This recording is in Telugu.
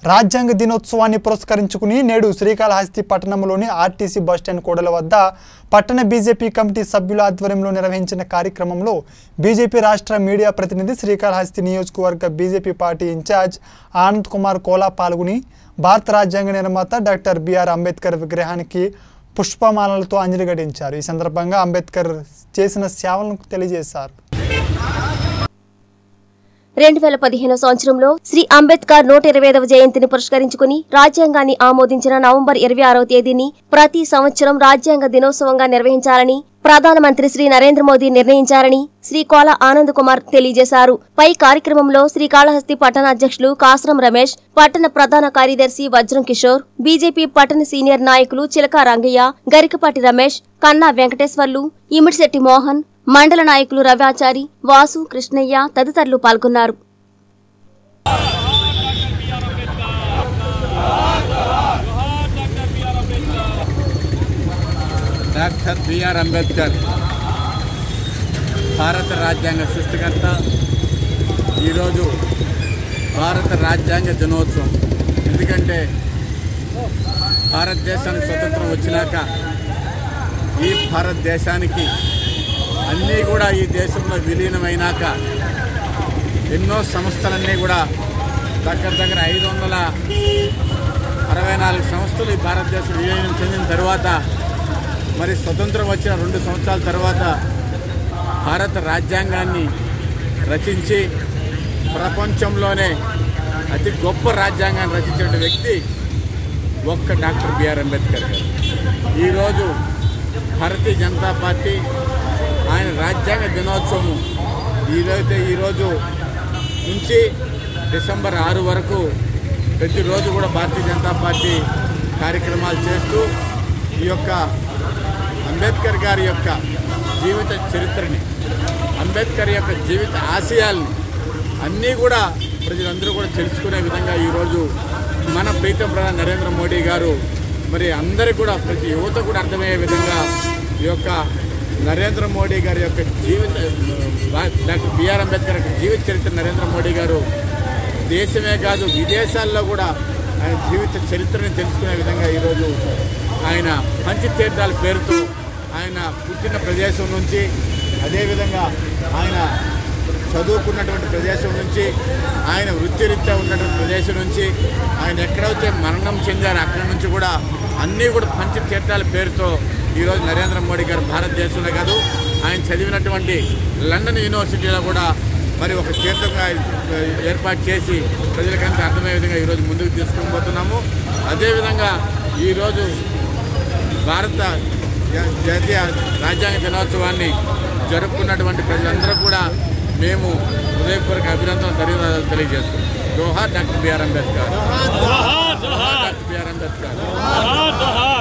రాజ్యాంగ దినోత్సవాన్ని పురస్కరించుకుని నేడు శ్రీకాళహస్తి పట్టణంలోని ఆర్టీసీ బస్టాండ్ కూడల వద్ద పట్టణ బీజేపీ కమిటీ సభ్యుల ఆధ్వర్యంలో నిర్వహించిన కార్యక్రమంలో బీజేపీ రాష్ట్ర మీడియా ప్రతినిధి శ్రీకాళహస్తి నియోజకవర్గ BJP party incharge Anand Kumar Kola పాల్గొని భారత రాజ్యాంగ నిర్మాత డాక్టర్ బిఆర్ అంబేద్కర్ విగ్రహానికి పుష్పమాలలతో అంజలి ఘటించారు ఈ సందర్భంగా అంబేద్కర్ చేసిన సేవలను తెలియజేశారు రెండు వేల పదిహేను సంవత్సరంలో శ్రీ అంబేద్కర్ నూట ఇరవై ఐదవ జయంతిని పురస్కరించుకుని రాజ్యాంగాన్ని ఆమోదించిన నవంబర్ ఇరవై ఆరవ తేదీని ప్రతి సంవత్సరం రాజ్యాంగ దినోత్సవంగా నిర్వహించాలని ప్రధానమంత్రి శ్రీ నరేంద్ర మోదీ నిర్ణయించారని శ్రీ కోల ఆనంద్ కుమార్ తెలియజేశారు పై కార్యక్రమంలో శ్రీకాళహస్తి పట్టణ అధ్యక్షులు కాసరం రమేష్ పట్టణ ప్రధాన కార్యదర్శి వజ్రం కిషోర్ బీజేపీ పట్టణ సీనియర్ నాయకులు చిలక రంగయ్య గరికపాటి రమేష్ కన్నా వెంకటేశ్వర్లు ఇమిడిశెట్టి మోహన్ మండల నాయకులు రవాచారి వాసు కృష్ణయ్య తదితరులు పాల్గొన్నారు డాక్టర్ బిఆర్ అంబేద్కర్ భారత రాజ్యాంగ సృష్టికర్త ఈరోజు భారత రాజ్యాంగ దినోత్సవం ఎందుకంటే భారతదేశానికి స్వతంత్రం వచ్చినాక ఈ భారతదేశానికి అన్నీ కూడా ఈ దేశంలో విలీనమైనాక ఎన్నో సంస్థలన్నీ కూడా దగ్గర దగ్గర ఐదు వందల అరవై నాలుగు సంస్థలు ఈ భారతదేశం విలీనం చెందిన తర్వాత మరి స్వతంత్రం వచ్చిన రెండు సంవత్సరాల తర్వాత భారత రాజ్యాంగాన్ని రచించి ప్రపంచంలోనే అతి గొప్ప రాజ్యాంగాన్ని రచించిన వ్యక్తి ఒక్క డాక్టర్ బిఆర్ అంబేద్కర్ గారు ఈరోజు భారతీయ జనతా పార్టీ ఆయన రాజ్యాంగ దినోత్సవం ఈరోజైతే ఈరోజు నుంచి డిసెంబర్ ఆరు వరకు ప్రతిరోజు కూడా భారతీయ జనతా పార్టీ కార్యక్రమాలు చేస్తూ ఈ యొక్క అంబేద్కర్ గారి యొక్క జీవిత చరిత్రని అంబేద్కర్ యొక్క జీవిత ఆశయాల్ని అన్నీ కూడా ప్రజలందరూ కూడా తెలుసుకునే విధంగా ఈరోజు మన ప్రీతం ప్రధాని నరేంద్ర మోడీ గారు మరి అందరికీ కూడా ప్రతి యువత కూడా అర్థమయ్యే విధంగా ఈ యొక్క నరేంద్ర మోడీ గారి యొక్క జీవిత డాక్టర్ బిఆర్ అంబేద్కర్ యొక్క జీవిత చరిత్ర నరేంద్ర మోడీ గారు దేశమే కాదు విదేశాల్లో కూడా ఆయన జీవిత చరిత్రని తెలుసుకునే విధంగా ఈరోజు ఆయన పంచతీర్థాల పేరుతో ఆయన పుట్టిన ప్రదేశం నుంచి అదేవిధంగా ఆయన చదువుకున్నటువంటి ప్రదేశం నుంచి ఆయన వృత్తిరీత్యా ఉన్నటువంటి ప్రదేశం నుంచి ఆయన ఎక్కడైతే మరణం చెందారో అక్కడి నుంచి కూడా అన్నీ కూడా పంచతీర్థాల పేరుతో ఈరోజు నరేంద్ర మోడీ గారు భారతదేశంలో కాదు ఆయన చదివినటువంటి లండన్ యూనివర్సిటీలో కూడా మరి ఒక తీర్థంగా ఏర్పాటు చేసి ప్రజలకంతా అర్థమయ్యే విధంగా ఈరోజు ముందుకు తీసుకొని పోతున్నాము అదేవిధంగా ఈరోజు భారత జా- జాతీయ రాజ్యాంగ దినోత్సవాన్ని జరుపుకున్నటువంటి ప్రజలందరూ కూడా మేము హృదయపూర్వక అభినందనలు ధన్యవాదాలు తెలియజేస్తున్నాం జోహార్ డాక్టర్ బిఆర్ అంబేద్కర్ జోహార్ డాక్టర్ బిఆర్ అంబేద్కర్